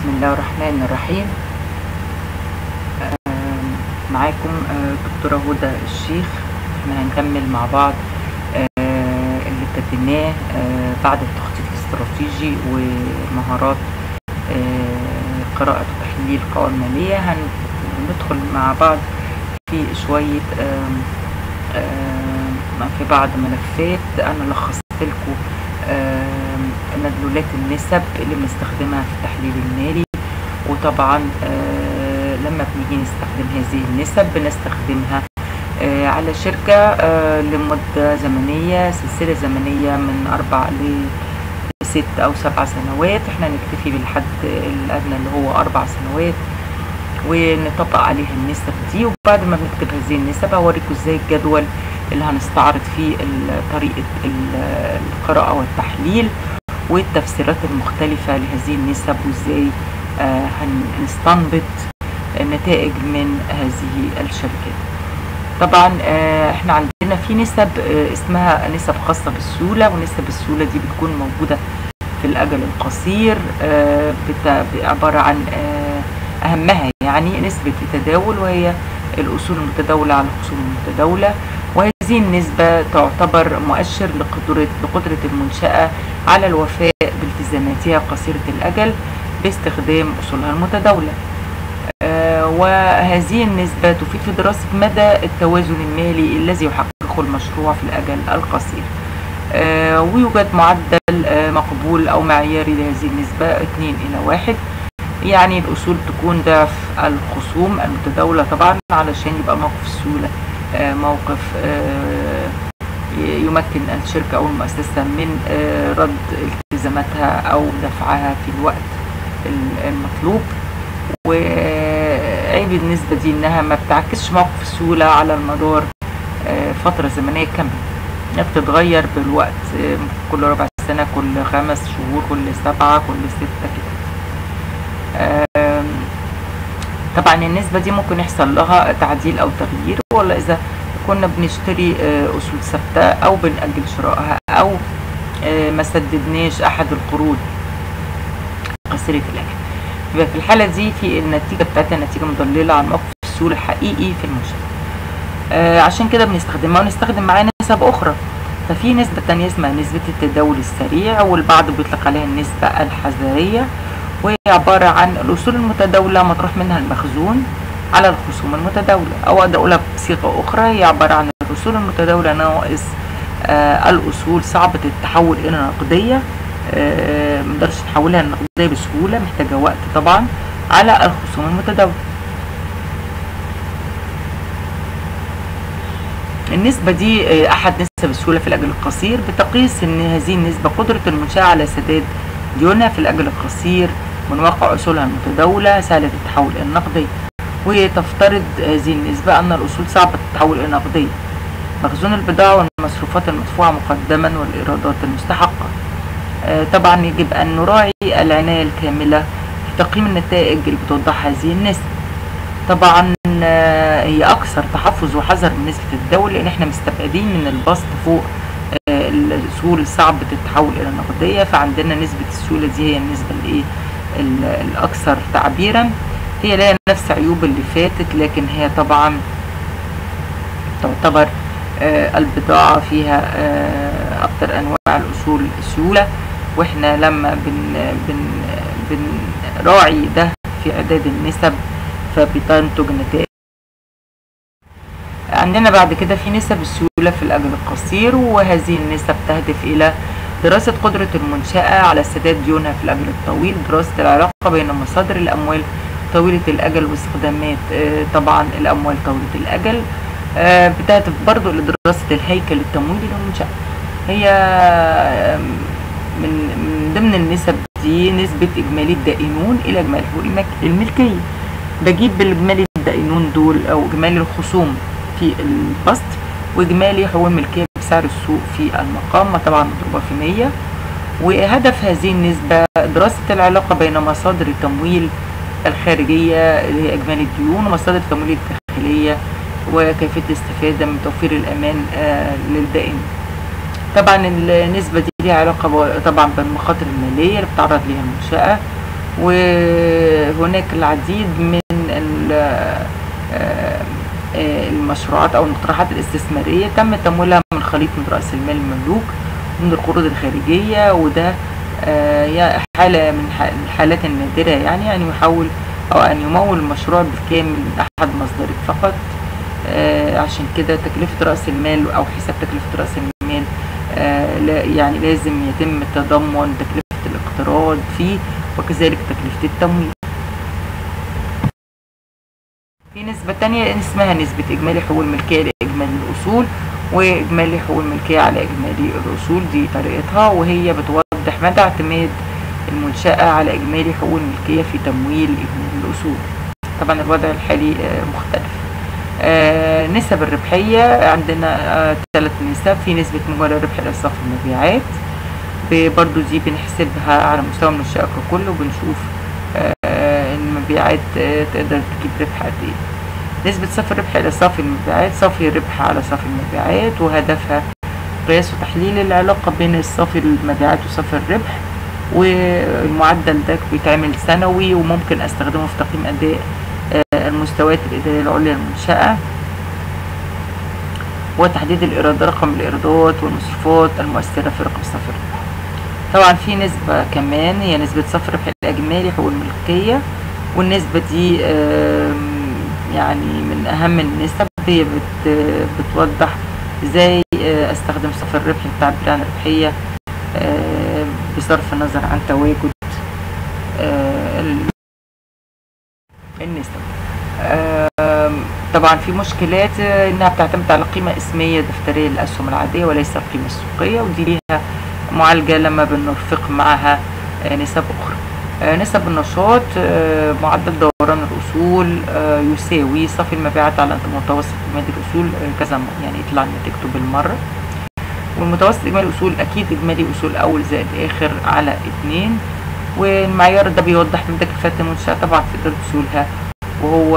بسم الله الرحمن الرحيم آم، معاكم آه، دكتورة هدى الشيخ احنا هنكمل مع بعض آه، اللي ابتديناه آه، بعد التخطيط الاستراتيجي ومهارات آه، قراءة وتحليل قوائم مالية هندخل مع بعض في شوية آم، آم، في بعض ملفات انا لخصت لكم آم، مدلولات النسب اللي بنستخدمها في التحليل المالي وطبعا آه، لما بنيجي نستخدم هذه النسب بنستخدمها آه، على شركة آه، لمدة زمنية سلسلة زمنية من أربع لست أو سبع سنوات احنا نكتفي بالحد الأدنى اللي هو أربع سنوات ونطبق عليها النسب دي وبعد ما بنكتب هذه النسب هوريكم ازاي الجدول اللي هنستعرض فيه ال- طريقة ال- القراءة والتحليل والتفسيرات المختلفة لهذه النسب وازاي آه، هن- هنستنبط النتائج من هذه الشركات طبعا آه، احنا عندنا في نسب آه، اسمها نسب خاصة بالسيولة ونسب السيولة دي بتكون موجودة في الأجل القصير آه، بت- عبارة عن آه، أهمها يعني نسبة التداول وهي الأصول المتداولة على الخصوم المتداولة وهذه النسبة تعتبر مؤشر لقدرة لقدرة المنشأة على الوفاء بالتزاماتها قصيرة الأجل باستخدام أصولها المتداولة آه، وهذه النسبة تفيد في دراسة مدى التوازن المالي الذي يحققه المشروع في الأجل القصير آه، ويوجد معدل آه، مقبول أو معياري لهذه النسبة 2 إلى 1 يعني الأصول تكون ضعف الخصوم المتداولة طبعا علشان يبقى موقف السيولة آه، موقف آه، ي- يمكن الشركة أو المؤسسة من آه، رد التزاماتها أو دفعها في الوقت ال- المطلوب وعيب النسبة دي إنها ما بتعكسش موقف السيولة على المدار آه، فترة زمنية كاملة هي بتتغير بالوقت آه، كل ربع سنة كل خمس شهور كل سبعة كل ستة كده آم، طبعا النسبة دي ممكن يحصل لها تعديل أو تغيير ولا إذا كنا بنشتري آه، أصول ثابتة أو بنأجل شرائها أو آه، ما سددناش أحد القروض قصيرة الأجل يبقى في الحالة دي في النتيجة بتاعتها نتيجة مضللة عن موقف السيولة الحقيقي في المنشأة آه، عشان كده بنستخدمها ونستخدم معاها نسب أخرى ففي نسبة تانية اسمها نسبة التداول السريع والبعض بيطلق عليها النسبة الحذرية وهي عبارة عن الأصول المتداولة مطروح منها المخزون على الخصوم المتداولة أو أقدر أقولها بصيغة أخرى هي عبارة عن الأصول المتداولة ناقص آه الأصول صعبة التحول إلى نقدية آه مقدرش نحولها لنقدية بسهولة محتاجة وقت طبعا على الخصوم المتداولة النسبة دي آه، أحد نسب السيولة في الأجل القصير بتقيس إن هذه النسبة قدرة المنشأة على سداد ديونها في الأجل القصير من واقع أصولها المتداولة سهلة التحول إلى النقدية وتفترض هذه النسبة أن الأصول صعبة التحول إلى نقدية مخزون البضاعة والمصروفات المدفوعة مقدما والإيرادات المستحقة آه، طبعا يجب أن نراعي العناية الكاملة في تقييم النتائج اللي بتوضح هذه النسبة طبعا آه، هي أكثر تحفظ وحذر من نسبة التداول لأن احنا مستبعدين من البسط فوق آه، الأصول صعبة التحول إلى النقدية فعندنا نسبة السيولة دي هي النسبة الإيه ال- الأكثر تعبيرا هي لها نفس عيوب اللي فاتت لكن هي طبعا تعتبر آه، البضاعة فيها آه، أكتر أنواع الأصول سيولة وإحنا لما بن بن بنراعي ده في إعداد النسب فبتنتج نتائج عندنا بعد كده في نسب السيولة في الأجل القصير وهذه النسب تهدف إلى دراسة قدرة المنشأة على سداد ديونها في الأجل الطويل دراسة العلاقة بين مصادر الأموال طويلة الأجل واستخدامات آه، طبعا الأموال طويلة الأجل آه، بتهدف برضو لدراسة الهيكل التمويلي للمنشأة هي آه، من من ضمن النسب دي نسبة إجمالي الدائنون إلى إجمالي حقوق المك- الملكية بجيب بالإجمالي الدائنون دول أو إجمالي الخصوم في البسط وإجمالي حقوق الملكية بسعر السوق في المقام طبعا مضروبة في 100 وهدف هذه النسبة دراسة العلاقة بين مصادر التمويل الخارجية اللي هي إجمالي الديون ومصادر التمويل الداخلية وكيفية الاستفادة من توفير الأمان آه، للدائن طبعا النسبة دي ليها علاقة ب- طبعا بالمخاطر المالية اللي بتعرض ليها المنشأة وهناك العديد من المشروعات او المقترحات الاستثماريه تم تمويلها من خليط من راس المال المملوك ومن القروض الخارجيه وده حاله من الحالات النادره يعني يعني يحول او ان يمول المشروع بالكامل من احد مصدرين فقط عشان كده تكلفه راس المال او حساب تكلفه راس المال يعني لازم يتم تضمن تكلفه الاقتراض فيه وكذلك تكلفه التمويل في نسبة تانية اسمها نسبة إجمالي حقوق الملكية لإجمالي الأصول وإجمالي حقوق الملكية على إجمالي الأصول دي طريقتها وهي بتوضح مدى اعتماد المنشأة على إجمالي حقوق الملكية في تمويل إجمالي الأصول طبعا الوضع الحالي مختلف نسب الربحية عندنا ثلاث نسب في نسبة مجمل الربح لإصلاف المبيعات برضو دي بنحسبها على مستوى المنشأة ككل وبنشوف المبيعات تقدر تجيب ربح قد ايه نسبة صافي الربح إلى صافي المبيعات صافي الربح على صافي المبيعات وهدفها قياس وتحليل العلاقة بين الصافي المبيعات وصافي الربح والمعدل ده بيتعمل سنوي وممكن استخدمه في تقييم أداء المستويات الإدارية العليا للمنشأة وتحديد الإيراد رقم الإيرادات والمصروفات المؤثرة في رقم صافي الربح طبعا في نسبة كمان هي نسبة صافي الربح الإجمالي حقوق الملكية والنسبة دي يعني من أهم النسب هي بت بتوضح ازاي استخدم صافي الربح للتعبير عن الربحية بصرف النظر عن تواجد النسب طبعا في مشكلات انها بتعتمد على قيمة اسمية دفترية للأسهم العادية وليس القيمة السوقية ودي ليها معالجة لما بنرفق معها نسب أخرى نسب النشاط معدل دوران الأصول يساوي صافي المبيعات على متوسط إجمالي الأصول كذا يعني يطلع نتيجته بالمرة والمتوسط إجمالي الأصول أكيد إجمالي أصول أول زائد آخر على اتنين والمعيار ده بيوضح مدى كفاءة المنشأة طبعا في إدارة أصولها وهو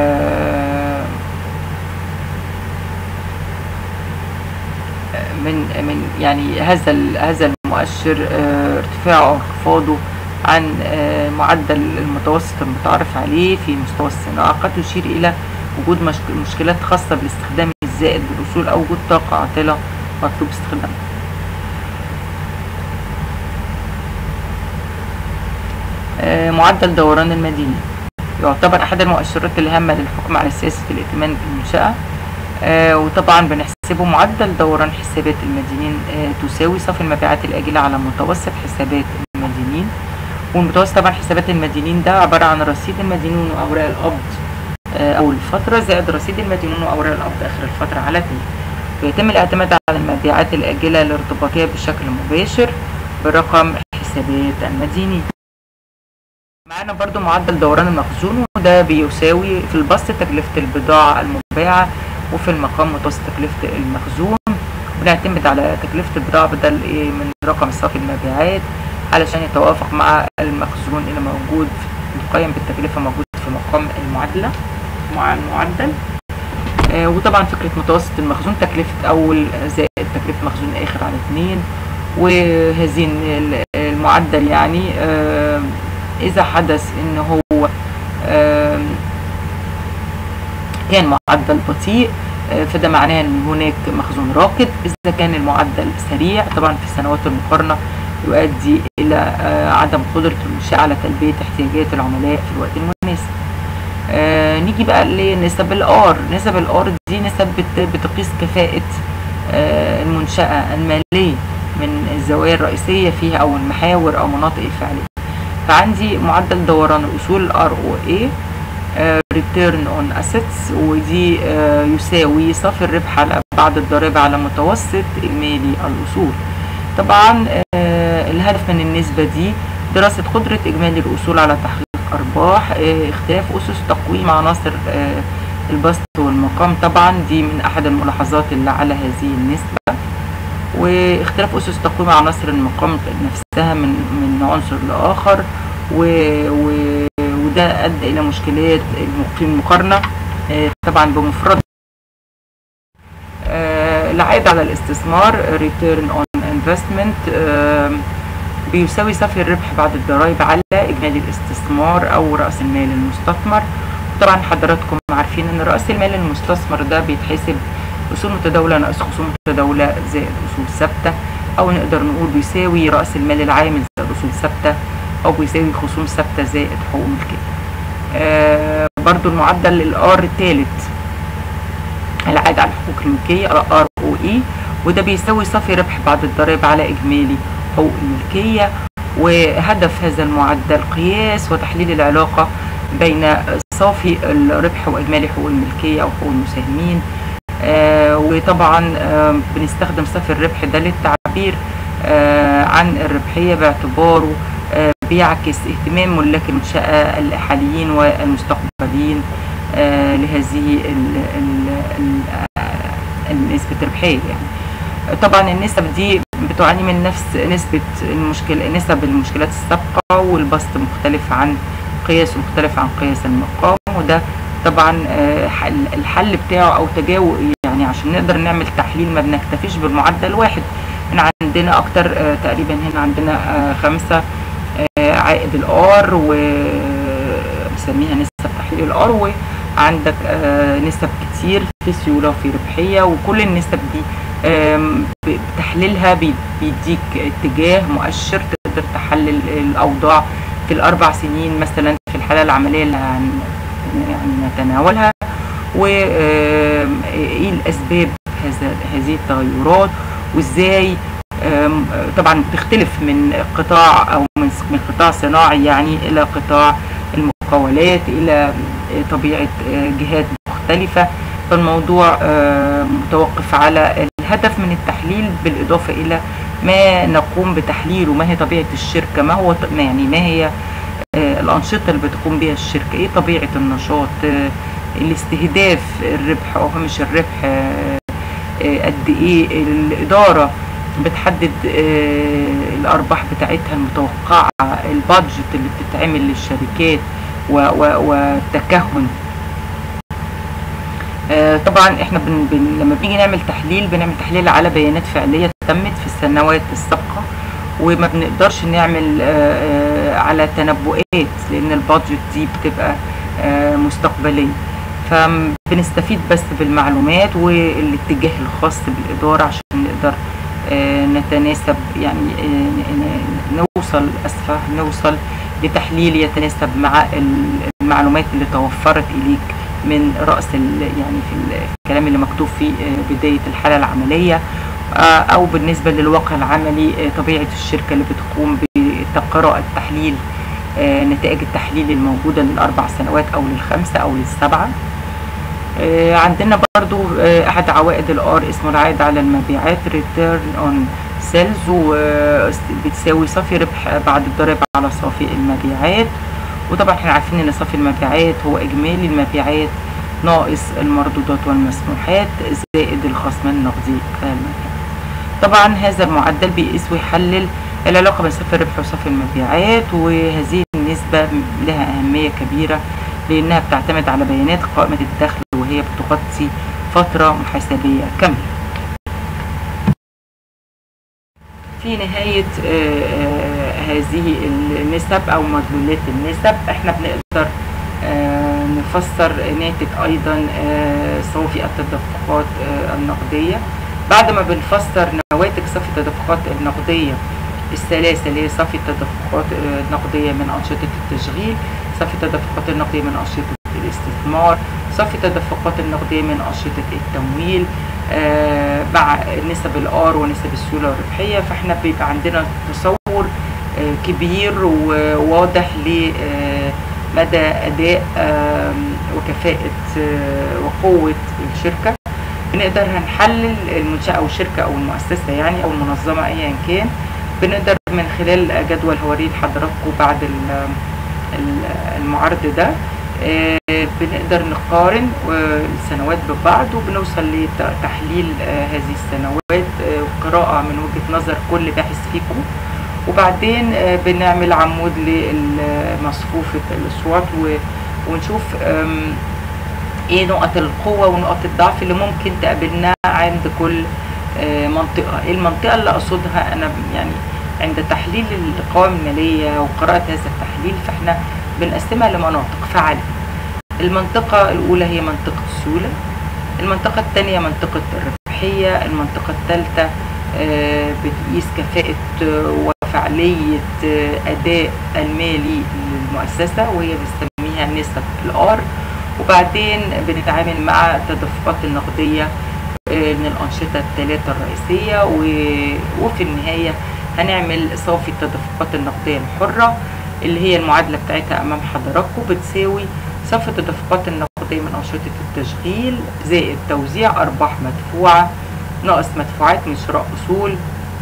من من يعني هذا هذا المؤشر ارتفاعه او انخفاضه عن معدل المتوسط المتعارف عليه في مستوى الصناعة قد يشير إلى وجود مشكلات خاصة بالاستخدام الزائد للأصول أو وجود طاقة عاطلة مطلوب استخدامها معدل دوران المدينة يعتبر أحد المؤشرات الهامة للحكم على سياسة الائتمان بالمنشأة آه وطبعا بنحسبه معدل دوران حسابات المدينين آه تساوي صافي المبيعات الآجلة على متوسط حسابات المدينين والمتوسط طبعا حسابات المدينين ده عبارة عن رصيد المدينون وأوراق القبض آه أول الفترة زائد رصيد المدينون وأوراق القبض آخر الفترة على اتنين ويتم الاعتماد على المبيعات الآجلة الارتباطية بشكل مباشر برقم حسابات المدينين معانا برضو معدل دوران المخزون وده بيساوي في البسط تكلفة البضاعة المباعة وفي المقام متوسط تكلفة المخزون بنعتمد على تكلفة البضاعة بدل ايه من رقم صافي المبيعات علشان يتوافق مع المخزون اللي موجود مقيم بالتكلفة موجود في مقام المعادلة مع المعدل آه وطبعا فكرة متوسط المخزون تكلفة أول زائد تكلفة مخزون آخر على اتنين وهذه المعدل يعني آه إذا حدث إن هو آه كان معدل بطيء فده معناه ان هناك مخزون راكد اذا كان المعدل سريع طبعا في السنوات المقارنه يؤدي الى عدم قدره المنشاه على تلبيه احتياجات العملاء في الوقت المناسب آه نيجي بقى لنسب الار نسب الار دي نسب بتقيس كفاءه آه المنشاه الماليه من الزوايا الرئيسيه فيها او المحاور او مناطق الفعاليه فعندي معدل دوران الاصول ار او اي ريتيرن اون اسيتس ودي uh, يساوي صافي الربح على بعد الضرائب على متوسط اجمالي الاصول طبعا uh, الهدف من النسبه دي دراسه قدره اجمالي الاصول على تحقيق ارباح uh, اختلاف اسس تقويم عناصر البسط والمقام طبعا دي من احد الملاحظات اللي على هذه النسبه واختلاف اسس تقويم عناصر المقام نفسها من من عنصر لاخر و, و وده ادى الى مشكلات في المقارنه طبعا بمفرد العائد على الاستثمار return on investment بيساوي صافي الربح بعد الضرائب على إجمالي الاستثمار أو رأس المال المستثمر طبعا حضراتكم عارفين إن رأس المال المستثمر ده بيتحسب أصول متداولة ناقص خصوم متداولة زائد أصول ثابتة أو نقدر نقول بيساوي رأس المال العامل زائد أصول ثابتة أو بيساوي خصوم ثابتة زائد حقوق ملكية. آه برضو المعدل الار الثالث العائد على حقوق الملكية ار او اي وده بيساوي صافي ربح بعد الضرائب على إجمالي حقوق الملكية وهدف هذا المعدل قياس وتحليل العلاقة بين صافي الربح وإجمالي حقوق الملكية أو حقوق المساهمين آه وطبعا آه بنستخدم صافي الربح ده للتعبير آه عن الربحية باعتباره آه بيعكس اهتمام ملاك المنشأة الحاليين والمستقبليين آه لهذه ال ال ال نسبة الربحية يعني طبعا النسب دي بتعاني من نفس نسبة المشكلة نسب المشكلات السابقة والبسط مختلف عن قياس مختلف عن قياس المقام وده طبعا الحل بتاعه او تجاوز يعني عشان نقدر نعمل تحليل ما بنكتفيش بالمعدل واحد هنا عندنا اكتر تقريبا هنا عندنا خمسة عائد الار وبنسميها نسب تحليل الار وعندك نسب كتير في سيولة وفي ربحية وكل النسب دي بتحليلها بيديك اتجاه مؤشر تقدر تحلل الاوضاع في الاربع سنين مثلا في الحاله العمليه اللي يعني نتناولها وايه الاسباب هذا هذه التغيرات وازاي طبعا بتختلف من قطاع او من من قطاع صناعي يعني الى قطاع المقاولات الى طبيعه جهات مختلفه فالموضوع متوقف على الهدف من التحليل بالاضافه الى ما نقوم بتحليله ما هي طبيعه الشركه ما هو يعني ما هي الأنشطة اللي بتقوم بها الشركة إيه طبيعة النشاط الاستهداف الربح أو هامش الربح قد إيه الإدارة بتحدد الأرباح بتاعتها المتوقعة البادجت اللي بتتعمل للشركات والتكهن طبعا احنا بن بن لما بنيجي نعمل تحليل بنعمل تحليل على بيانات فعليه تمت في السنوات السابقه وما بنقدرش نعمل على تنبؤات لان البادجت دي بتبقى مستقبليه فبنستفيد بس بالمعلومات والاتجاه الخاص بالاداره عشان نقدر نتناسب يعني نوصل اسفه نوصل لتحليل يتناسب مع المعلومات اللي توفرت اليك من راس يعني في الكلام اللي مكتوب في بدايه الحاله العمليه او بالنسبه للواقع العملي طبيعه الشركه اللي بتقوم بقراءه تحليل نتائج التحليل الموجوده للاربع سنوات او للخمسه او للسبعه عندنا برضو احد عوائد الار اسمه العائد على المبيعات return on sales وبتساوي صافي ربح بعد الضرائب على صافي المبيعات وطبعا احنا عارفين ان صافي المبيعات هو اجمالي المبيعات ناقص المردودات والمسموحات زائد الخصم النقدي المبيعات طبعا هذا المعدل بيقيس ويحلل العلاقة بين صافي الربح وصافي المبيعات وهذه النسبة لها أهمية كبيرة لأنها بتعتمد على بيانات قائمة الدخل وهي بتغطي فترة محاسبية كاملة في نهاية هذه النسب أو مدلولات النسب احنا بنقدر نفسر ناتج أيضا صافي التدفقات النقدية بعد ما بنفسر نواتج صافي التدفقات النقدية الثلاثة اللي هي صافي التدفقات النقدية من أنشطة التشغيل صافي التدفقات النقدية من أنشطة الاستثمار صافي التدفقات النقدية من أنشطة التمويل آه مع نسب الار ونسب السيولة والربحية فاحنا بيبقى عندنا تصور آه كبير وواضح لمدى أداء آه وكفاءة وقوة الشركة بنقدر هنحلل المنشأة أو الشركة أو المؤسسة يعني أو المنظمة أيا كان بنقدر من خلال جدول هوريه لحضراتكم بعد المعرض ده بنقدر نقارن السنوات ببعض وبنوصل لتحليل هذه السنوات وقراءة من وجهة نظر كل باحث فيكم وبعدين بنعمل عمود لمصفوفة الأصوات ونشوف ايه نقط القوة ونقط الضعف اللي ممكن تقابلنا عند كل منطقة المنطقة اللي أقصدها أنا يعني عند تحليل القوائم المالية وقراءة هذا التحليل فاحنا بنقسمها لمناطق فعالية المنطقة الأولى هي منطقة السيولة المنطقة الثانية منطقة الربحية المنطقة الثالثة بتقيس كفاءة وفعالية أداء المالي للمؤسسة وهي بنسميها نسب الآر وبعدين بنتعامل مع التدفقات النقدية من الأنشطة الثلاثة الرئيسية وفي النهاية هنعمل صافي التدفقات النقدية الحرة اللي هي المعادلة بتاعتها أمام حضراتكم بتساوي صافي التدفقات النقدية من أنشطة التشغيل زائد توزيع أرباح مدفوعة ناقص مدفوعات من شراء أصول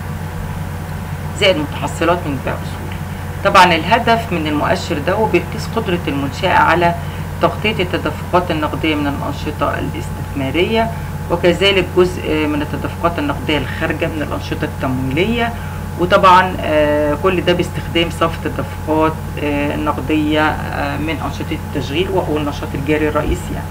زائد متحصلات من بيع أصول طبعا الهدف من المؤشر ده هو بيقيس قدرة المنشأة على تغطية التدفقات النقدية من الأنشطة الاستثمارية وكذلك جزء من التدفقات النقدية الخارجة من الأنشطة التمويلية وطبعا كل ده باستخدام صافي التدفقات النقدية من أنشطة التشغيل وهو النشاط الجاري الرئيسي يعني.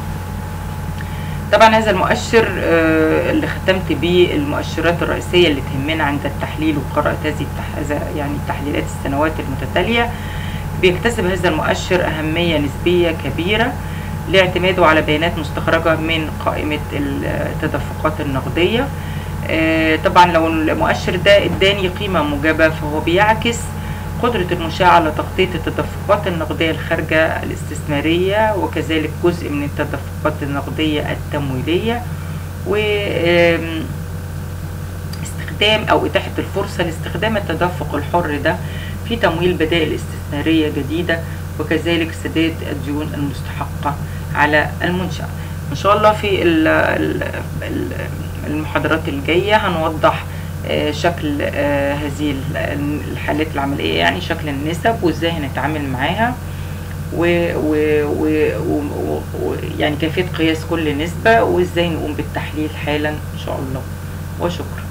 طبعا هذا المؤشر اللي ختمت بيه المؤشرات الرئيسية اللي تهمنا عند التحليل وقراءة هذه يعني تحليلات السنوات المتتالية بيكتسب هذا المؤشر أهمية نسبية كبيرة لاعتماده على بيانات مستخرجة من قائمة التدفقات النقدية طبعا لو المؤشر ده اداني قيمة موجبة فهو بيعكس قدرة المنشأة على تغطية التدفقات النقدية الخارجة الاستثمارية وكذلك جزء من التدفقات النقدية التمويلية و استخدام أو إتاحة الفرصة لاستخدام التدفق الحر ده في تمويل بدائل استثمارية جديدة وكذلك سداد الديون المستحقة على المنشأة إن شاء الله في المحاضرات الجاية هنوضح شكل هذه الحالات العملية يعني شكل النسب وازاي هنتعامل معاها ويعني كيفية قياس كل نسبة وازاي نقوم بالتحليل حالا ان شاء الله وشكرا